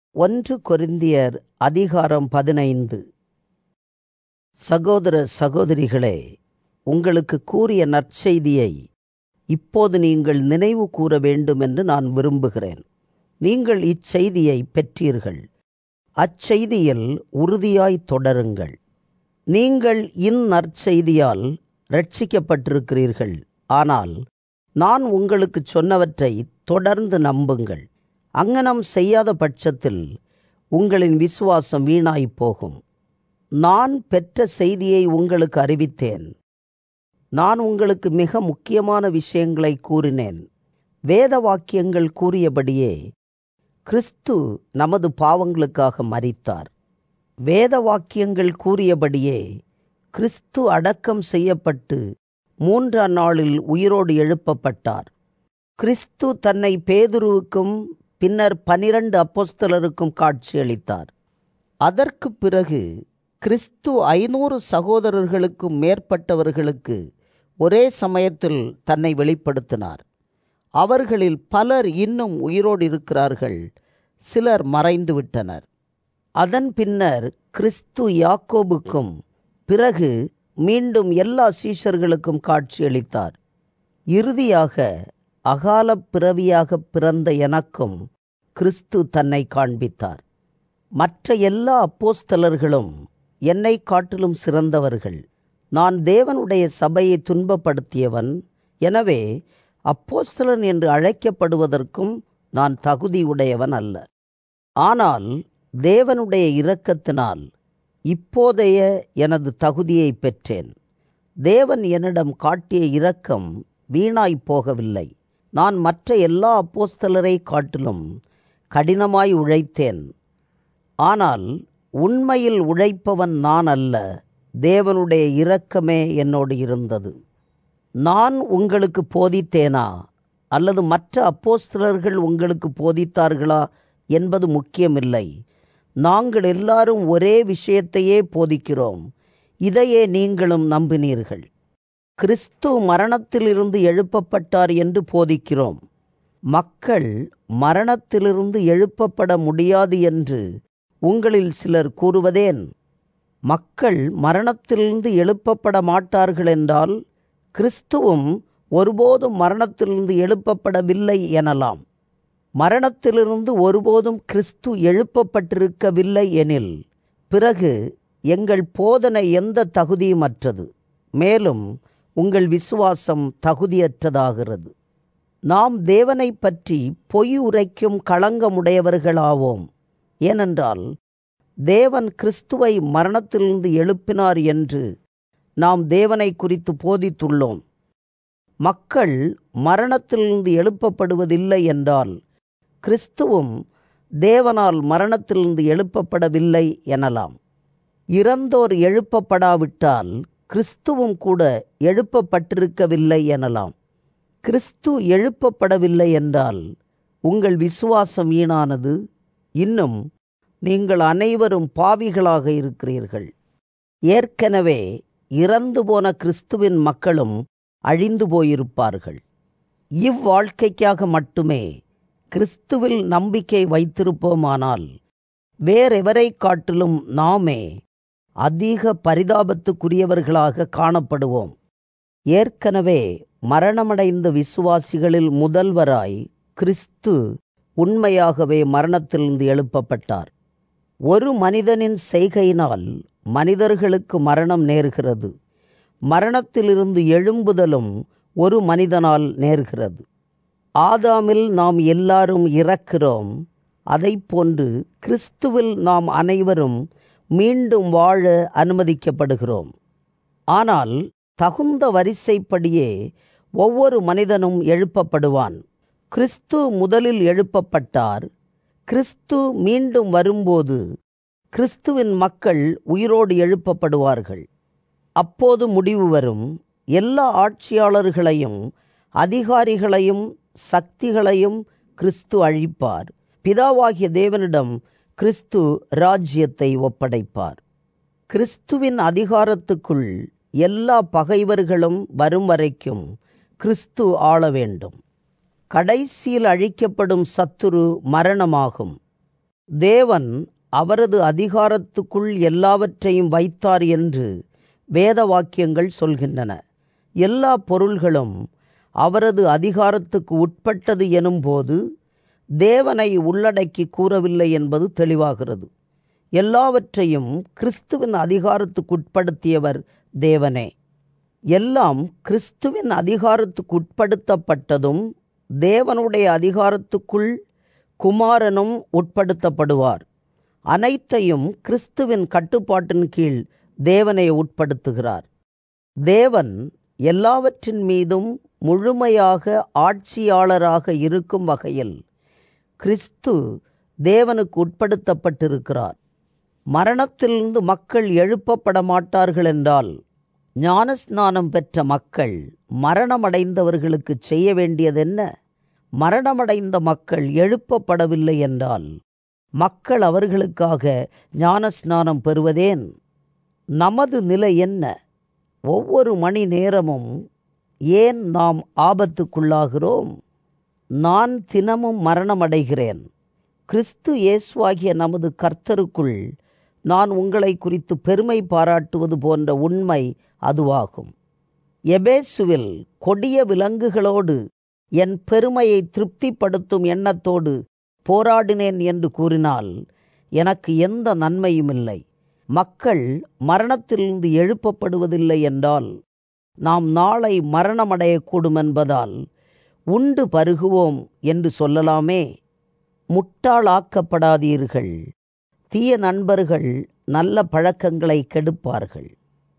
ஒன்று கொரிந்தியர் அதிகாரம் பதினைந்து சகோதர சகோதரிகளே உங்களுக்கு கூறிய நற்செய்தியை இப்போது நீங்கள் நினைவு கூற வேண்டும் என்று நான் விரும்புகிறேன் நீங்கள் இச்செய்தியை பெற்றீர்கள் அச்செய்தியில் உறுதியாய் தொடருங்கள் நீங்கள் இந்நற்செய்தியால் ரட்சிக்கப்பட்டிருக்கிறீர்கள் ஆனால் நான் உங்களுக்கு சொன்னவற்றை தொடர்ந்து நம்புங்கள் அங்ஙனம் செய்யாத பட்சத்தில் உங்களின் விசுவாசம் வீணாய்ப் போகும் நான் பெற்ற செய்தியை உங்களுக்கு அறிவித்தேன் நான் உங்களுக்கு மிக முக்கியமான விஷயங்களை கூறினேன் வேத வாக்கியங்கள் கூறியபடியே கிறிஸ்து நமது பாவங்களுக்காக மரித்தார் வேத வாக்கியங்கள் கூறியபடியே கிறிஸ்து அடக்கம் செய்யப்பட்டு மூன்றாம் நாளில் உயிரோடு எழுப்பப்பட்டார் கிறிஸ்து தன்னை பேதுருவுக்கும் பின்னர் பனிரண்டு அப்போஸ்தலருக்கும் காட்சியளித்தார் அதற்கு பிறகு கிறிஸ்து ஐநூறு சகோதரர்களுக்கும் மேற்பட்டவர்களுக்கு ஒரே சமயத்தில் தன்னை வெளிப்படுத்தினார் அவர்களில் பலர் இன்னும் உயிரோடு இருக்கிறார்கள் சிலர் மறைந்து விட்டனர் அதன் பின்னர் கிறிஸ்து யாக்கோபுக்கும் பிறகு மீண்டும் எல்லா சீஷர்களுக்கும் காட்சியளித்தார் இறுதியாக அகால பிறவியாக பிறந்த எனக்கும் கிறிஸ்து தன்னை காண்பித்தார் மற்ற எல்லா அப்போஸ்தலர்களும் என்னை காட்டிலும் சிறந்தவர்கள் நான் தேவனுடைய சபையை துன்பப்படுத்தியவன் எனவே அப்போஸ்தலன் என்று அழைக்கப்படுவதற்கும் நான் தகுதியுடையவன் அல்ல ஆனால் தேவனுடைய இரக்கத்தினால் இப்போதைய எனது தகுதியை பெற்றேன் தேவன் என்னிடம் காட்டிய இரக்கம் வீணாய் போகவில்லை நான் மற்ற எல்லா அப்போஸ்தலரை காட்டிலும் கடினமாய் உழைத்தேன் ஆனால் உண்மையில் உழைப்பவன் நான் அல்ல தேவனுடைய இரக்கமே என்னோடு இருந்தது நான் உங்களுக்கு போதித்தேனா அல்லது மற்ற அப்போஸ்தலர்கள் உங்களுக்கு போதித்தார்களா என்பது முக்கியமில்லை நாங்கள் எல்லாரும் ஒரே விஷயத்தையே போதிக்கிறோம் இதையே நீங்களும் நம்பினீர்கள் கிறிஸ்து மரணத்திலிருந்து எழுப்பப்பட்டார் என்று போதிக்கிறோம் மக்கள் மரணத்திலிருந்து எழுப்பப்பட முடியாது என்று உங்களில் சிலர் கூறுவதேன் மக்கள் மரணத்திலிருந்து எழுப்பப்பட மாட்டார்கள் என்றால் கிறிஸ்துவும் ஒருபோதும் மரணத்திலிருந்து எழுப்பப்படவில்லை எனலாம் மரணத்திலிருந்து ஒருபோதும் கிறிஸ்து எழுப்பப்பட்டிருக்கவில்லை எனில் பிறகு எங்கள் போதனை எந்த தகுதியுமற்றது மேலும் உங்கள் விசுவாசம் தகுதியற்றதாகிறது நாம் தேவனை பற்றி பொய் உரைக்கும் களங்கமுடையவர்களாவோம் ஏனென்றால் தேவன் கிறிஸ்துவை மரணத்திலிருந்து எழுப்பினார் என்று நாம் தேவனை குறித்து போதித்துள்ளோம் மக்கள் மரணத்திலிருந்து எழுப்பப்படுவதில்லை என்றால் கிறிஸ்துவும் தேவனால் மரணத்திலிருந்து எழுப்பப்படவில்லை எனலாம் இறந்தோர் எழுப்பப்படாவிட்டால் கிறிஸ்துவும் கூட எழுப்பப்பட்டிருக்கவில்லை எனலாம் கிறிஸ்து எழுப்பப்படவில்லை என்றால் உங்கள் விசுவாசம் வீணானது இன்னும் நீங்கள் அனைவரும் பாவிகளாக இருக்கிறீர்கள் ஏற்கனவே இறந்து போன கிறிஸ்துவின் மக்களும் அழிந்து போயிருப்பார்கள் இவ்வாழ்க்கைக்காக மட்டுமே கிறிஸ்துவில் நம்பிக்கை வைத்திருப்போமானால் வேறெவரை காட்டிலும் நாமே அதிக பரிதாபத்துக்குரியவர்களாக காணப்படுவோம் ஏற்கனவே மரணமடைந்த விசுவாசிகளில் முதல்வராய் கிறிஸ்து உண்மையாகவே மரணத்திலிருந்து எழுப்பப்பட்டார் ஒரு மனிதனின் செய்கையினால் மனிதர்களுக்கு மரணம் நேர்கிறது மரணத்திலிருந்து எழும்புதலும் ஒரு மனிதனால் நேர்கிறது ஆதாமில் நாம் எல்லாரும் இறக்கிறோம் அதை போன்று கிறிஸ்துவில் நாம் அனைவரும் மீண்டும் வாழ அனுமதிக்கப்படுகிறோம் ஆனால் தகுந்த வரிசைப்படியே ஒவ்வொரு மனிதனும் எழுப்பப்படுவான் கிறிஸ்து முதலில் எழுப்பப்பட்டார் கிறிஸ்து மீண்டும் வரும்போது கிறிஸ்துவின் மக்கள் உயிரோடு எழுப்பப்படுவார்கள் அப்போது முடிவு வரும் எல்லா ஆட்சியாளர்களையும் அதிகாரிகளையும் சக்திகளையும் கிறிஸ்து அழிப்பார் பிதாவாகிய தேவனிடம் கிறிஸ்து ராஜ்யத்தை ஒப்படைப்பார் கிறிஸ்துவின் அதிகாரத்துக்குள் எல்லா பகைவர்களும் வரும் வரைக்கும் கிறிஸ்து ஆள வேண்டும் கடைசியில் அழிக்கப்படும் சத்துரு மரணமாகும் தேவன் அவரது அதிகாரத்துக்குள் எல்லாவற்றையும் வைத்தார் என்று வேத வாக்கியங்கள் சொல்கின்றன எல்லா பொருள்களும் அவரது அதிகாரத்துக்கு உட்பட்டது எனும்போது தேவனை உள்ளடக்கி கூறவில்லை என்பது தெளிவாகிறது எல்லாவற்றையும் கிறிஸ்துவின் அதிகாரத்துக்குட்படுத்தியவர் தேவனே எல்லாம் கிறிஸ்துவின் அதிகாரத்துக்கு உட்படுத்தப்பட்டதும் தேவனுடைய அதிகாரத்துக்குள் குமாரனும் உட்படுத்தப்படுவார் அனைத்தையும் கிறிஸ்துவின் கட்டுப்பாட்டின் கீழ் தேவனை உட்படுத்துகிறார் தேவன் எல்லாவற்றின் மீதும் முழுமையாக ஆட்சியாளராக இருக்கும் வகையில் கிறிஸ்து தேவனுக்கு உட்படுத்தப்பட்டிருக்கிறார் மரணத்திலிருந்து மக்கள் எழுப்பப்பட மாட்டார்கள் என்றால் ஞானஸ்நானம் பெற்ற மக்கள் மரணமடைந்தவர்களுக்கு செய்ய வேண்டியதென்ன மரணமடைந்த மக்கள் எழுப்பப்படவில்லை என்றால் மக்கள் அவர்களுக்காக ஞானஸ்நானம் பெறுவதேன் நமது நிலை என்ன ஒவ்வொரு மணி நேரமும் ஏன் நாம் ஆபத்துக்குள்ளாகிறோம் நான் தினமும் மரணமடைகிறேன் கிறிஸ்து இயேசுவாகிய நமது கர்த்தருக்குள் நான் உங்களை குறித்து பெருமை பாராட்டுவது போன்ற உண்மை அதுவாகும் எபேசுவில் கொடிய விலங்குகளோடு என் பெருமையை திருப்திப்படுத்தும் எண்ணத்தோடு போராடினேன் என்று கூறினால் எனக்கு எந்த நன்மையும் இல்லை மக்கள் மரணத்திலிருந்து எழுப்பப்படுவதில்லை என்றால் நாம் நாளை மரணமடையக்கூடும் என்பதால் உண்டு பருகுவோம் என்று சொல்லலாமே முட்டாளாக்கப்படாதீர்கள் தீய நண்பர்கள் நல்ல பழக்கங்களை கெடுப்பார்கள்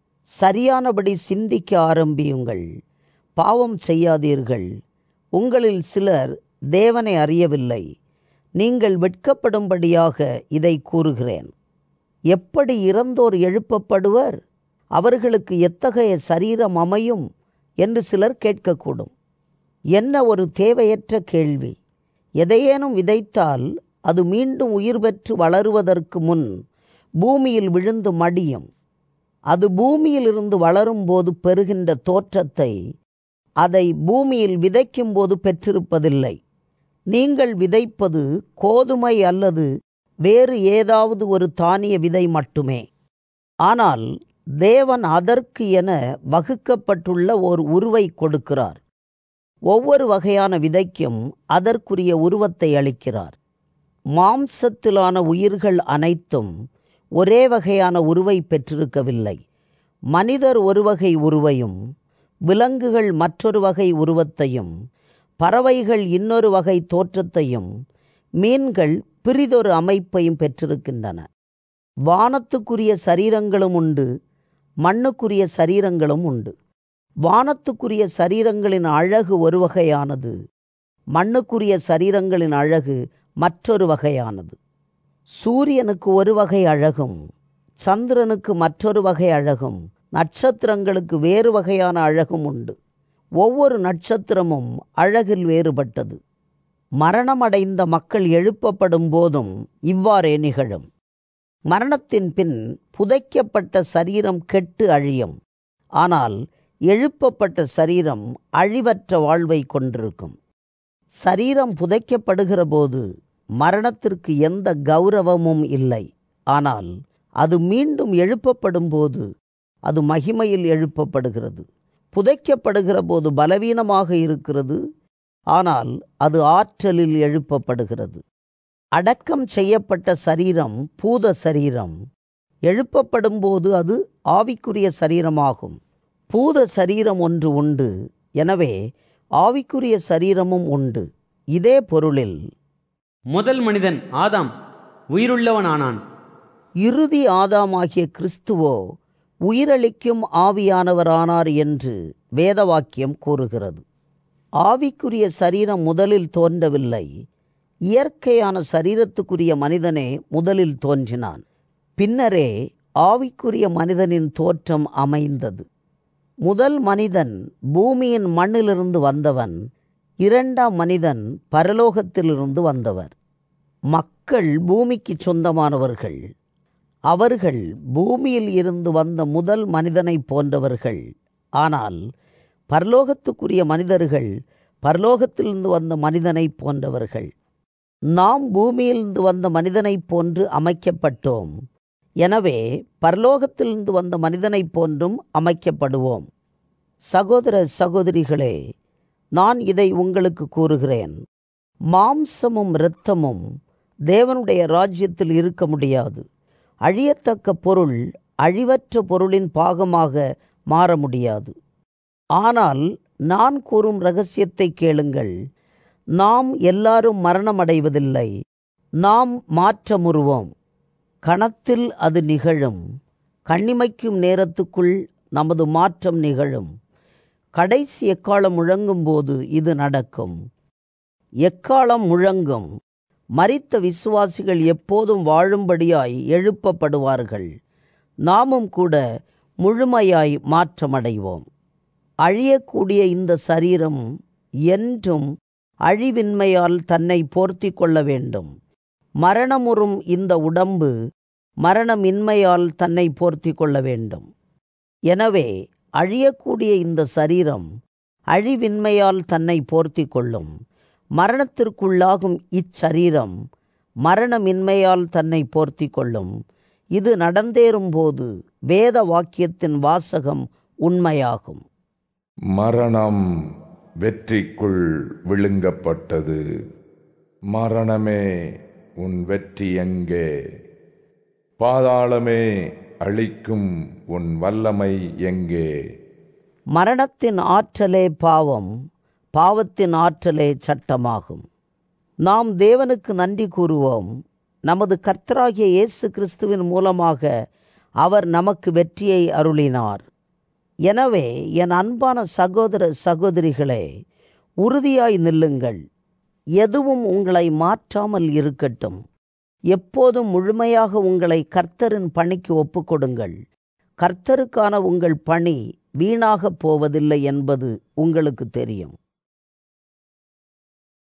சரியானபடி சிந்திக்க ஆரம்பியுங்கள் பாவம் செய்யாதீர்கள் உங்களில் சிலர் தேவனை அறியவில்லை நீங்கள் வெட்கப்படும்படியாக இதை கூறுகிறேன் எப்படி இறந்தோர் எழுப்பப்படுவர் அவர்களுக்கு எத்தகைய சரீரம் அமையும் என்று சிலர் கேட்கக்கூடும் என்ன ஒரு தேவையற்ற கேள்வி எதையேனும் விதைத்தால் அது மீண்டும் உயிர் பெற்று வளருவதற்கு முன் பூமியில் விழுந்து மடியும் அது பூமியிலிருந்து வளரும்போது பெறுகின்ற தோற்றத்தை அதை பூமியில் விதைக்கும் போது பெற்றிருப்பதில்லை நீங்கள் விதைப்பது கோதுமை அல்லது வேறு ஏதாவது ஒரு தானிய விதை மட்டுமே ஆனால் தேவன் அதற்கு என வகுக்கப்பட்டுள்ள ஓர் உருவை கொடுக்கிறார் ஒவ்வொரு வகையான விதைக்கும் அதற்குரிய உருவத்தை அளிக்கிறார் மாம்சத்திலான உயிர்கள் அனைத்தும் ஒரே வகையான உருவை பெற்றிருக்கவில்லை மனிதர் ஒரு வகை உருவையும் விலங்குகள் மற்றொரு வகை உருவத்தையும் பறவைகள் இன்னொரு வகை தோற்றத்தையும் மீன்கள் பிரிதொரு அமைப்பையும் பெற்றிருக்கின்றன வானத்துக்குரிய சரீரங்களும் உண்டு மண்ணுக்குரிய சரீரங்களும் உண்டு வானத்துக்குரிய சரீரங்களின் அழகு ஒரு வகையானது மண்ணுக்குரிய சரீரங்களின் அழகு மற்றொரு வகையானது சூரியனுக்கு ஒரு வகை அழகும் சந்திரனுக்கு மற்றொரு வகை அழகும் நட்சத்திரங்களுக்கு வேறு வகையான அழகும் உண்டு ஒவ்வொரு நட்சத்திரமும் அழகில் வேறுபட்டது மரணமடைந்த மக்கள் எழுப்பப்படும் போதும் இவ்வாறே நிகழும் மரணத்தின் பின் புதைக்கப்பட்ட சரீரம் கெட்டு அழியும் ஆனால் எழுப்பப்பட்ட சரீரம் அழிவற்ற வாழ்வை கொண்டிருக்கும் சரீரம் புதைக்கப்படுகிற போது மரணத்திற்கு எந்த கௌரவமும் இல்லை ஆனால் அது மீண்டும் எழுப்பப்படும் போது அது மகிமையில் எழுப்பப்படுகிறது புதைக்கப்படுகிற போது பலவீனமாக இருக்கிறது ஆனால் அது ஆற்றலில் எழுப்பப்படுகிறது அடக்கம் செய்யப்பட்ட சரீரம் பூத சரீரம் எழுப்பப்படும் போது அது ஆவிக்குரிய சரீரமாகும் பூத சரீரம் ஒன்று உண்டு எனவே ஆவிக்குரிய சரீரமும் உண்டு இதே பொருளில் முதல் மனிதன் ஆதாம் உயிருள்ளவனானான் இறுதி ஆதாமாகிய கிறிஸ்துவோ உயிரளிக்கும் ஆவியானவரானார் என்று வேதவாக்கியம் கூறுகிறது ஆவிக்குரிய சரீரம் முதலில் தோன்றவில்லை இயற்கையான சரீரத்துக்குரிய மனிதனே முதலில் தோன்றினான் பின்னரே ஆவிக்குரிய மனிதனின் தோற்றம் அமைந்தது முதல் மனிதன் பூமியின் மண்ணிலிருந்து வந்தவன் இரண்டாம் மனிதன் பரலோகத்திலிருந்து வந்தவர் மக்கள் பூமிக்கு சொந்தமானவர்கள் அவர்கள் பூமியில் இருந்து வந்த முதல் மனிதனைப் போன்றவர்கள் ஆனால் பரலோகத்துக்குரிய மனிதர்கள் பரலோகத்திலிருந்து வந்த மனிதனைப் போன்றவர்கள் நாம் பூமியிலிருந்து வந்த மனிதனைப் போன்று அமைக்கப்பட்டோம் எனவே பரலோகத்திலிருந்து வந்த மனிதனைப் போன்றும் அமைக்கப்படுவோம் சகோதர சகோதரிகளே நான் இதை உங்களுக்கு கூறுகிறேன் மாம்சமும் இரத்தமும் தேவனுடைய ராஜ்யத்தில் இருக்க முடியாது அழியத்தக்க பொருள் அழிவற்ற பொருளின் பாகமாக மாற முடியாது ஆனால் நான் கூறும் ரகசியத்தை கேளுங்கள் நாம் எல்லாரும் மரணமடைவதில்லை நாம் மாற்றமுறுவோம் கணத்தில் அது நிகழும் கண்ணிமைக்கும் நேரத்துக்குள் நமது மாற்றம் நிகழும் கடைசி எக்காலம் முழங்கும் போது இது நடக்கும் எக்காலம் முழங்கும் மரித்த விசுவாசிகள் எப்போதும் வாழும்படியாய் எழுப்பப்படுவார்கள் நாமும் கூட முழுமையாய் மாற்றமடைவோம் அழியக்கூடிய இந்த சரீரம் என்றும் அழிவின்மையால் தன்னை போர்த்தி கொள்ள வேண்டும் மரணமுறும் இந்த உடம்பு மரணமின்மையால் தன்னை போர்த்தி கொள்ள வேண்டும் எனவே அழியக்கூடிய இந்த சரீரம் அழிவின்மையால் தன்னை போர்த்தி கொள்ளும் மரணத்திற்குள்ளாகும் இச்சரீரம் மரணமின்மையால் தன்னை போர்த்தி கொள்ளும் இது நடந்தேறும்போது வேத வாக்கியத்தின் வாசகம் உண்மையாகும் மரணம் வெற்றிக்குள் விழுங்கப்பட்டது மரணமே உன் வெற்றி எங்கே பாதாளமே அழிக்கும் உன் வல்லமை எங்கே மரணத்தின் ஆற்றலே பாவம் பாவத்தின் ஆற்றலே சட்டமாகும் நாம் தேவனுக்கு நன்றி கூறுவோம் நமது கர்த்தராகிய இயேசு கிறிஸ்துவின் மூலமாக அவர் நமக்கு வெற்றியை அருளினார் எனவே என் அன்பான சகோதர சகோதரிகளே உறுதியாய் நில்லுங்கள் எதுவும் உங்களை மாற்றாமல் இருக்கட்டும் எப்போதும் முழுமையாக உங்களை கர்த்தரின் பணிக்கு ஒப்புக்கொடுங்கள் கர்த்தருக்கான உங்கள் பணி வீணாகப் போவதில்லை என்பது உங்களுக்கு தெரியும்